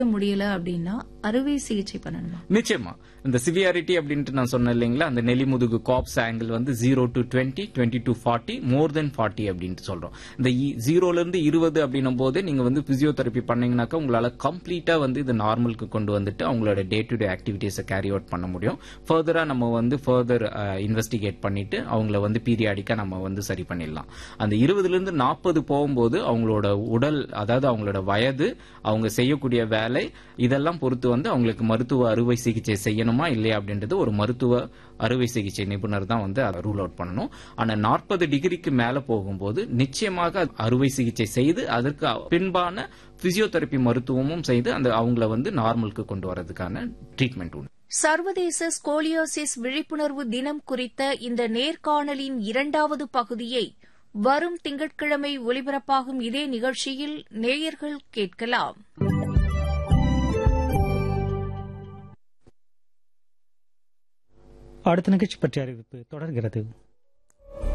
முடியல அப்படின்னா அறுவை சிகிச்சை பண்ணணுமா நிச்சயமா இந்த சிவியாரிட்டி அப்படின்ட்டு நான் சொன்னேன் இல்லைங்களா அந்த நெலிமுதுகு காப்ஸ் ஆங்கிள் வந்து zero to twenty twenty to forty more then forty அப்படின்ட்டு சொல்றோம் இந்த ஜீரோல இருந்து இருபது அப்படின்னும் போது நீங்க வந்து பிசியோதெரப்பி பண்ணீங்கன்னாக்கா உங்களால கம்ப்ளீட்டா வந்து இது நார்மலுக்கு கொண்டு வந்துட்டு அவங்களோட டே டு டே ஆக்டிவிட்டீஸை கேரி அவுட் பண்ண முடியும் ஃபர்தரா நம்ம வந்து ஃபர்தர் இன்வெஸ்டிகேட் பண்ணிட்டு அவங்கள வந்து பீரியாடிக்கா நம்ம வந்து சரி பண்ணிடலாம் அந்த இருபதுல இருந்து நாற்பது போகும்போது அவங்களோட உடல் அதாவது அவங்களோட வயது அவங்க செய்யக்கூடிய வேலை இதெல்லாம் பொறுத்து வந்து அவங்களுக்கு மருத்துவ அறுவை சிகிச்சை செய்யணுமா இல்லையா அப்படின்றது ஒரு மருத்துவ அறுவை சிகிச்சை நிபுணர் தான் வந்து அதை ரூல் அவுட் பண்ணணும் ஆனா நாற்பது டிகிரிக்கு மேல போகும்போது நிச்சயமாக அறுவை சிகிச்சை செய்து அதற்கு பின்பான பிசியோதெரப்பி மருத்துவமும் செய்து அந்த அவங்கள வந்து நார்மலுக்கு கொண்டு வரதுக்கான ட்ரீட்மெண்ட் உண்டு சர்வதேச ஸ்கோலியோசிஸ் விழிப்புணர்வு தினம் குறித்த இந்த நேர்காணலின் இரண்டாவது பகுதியை வரும் திங்கட்கிழமை ஒலிபரப்பாகும் இதே நிகழ்ச்சியில் நேயர்கள் கேட்கலாம் அடுத்த நிகழ்ச்சி பற்றிய அறிவிப்பு தொடர்கிறது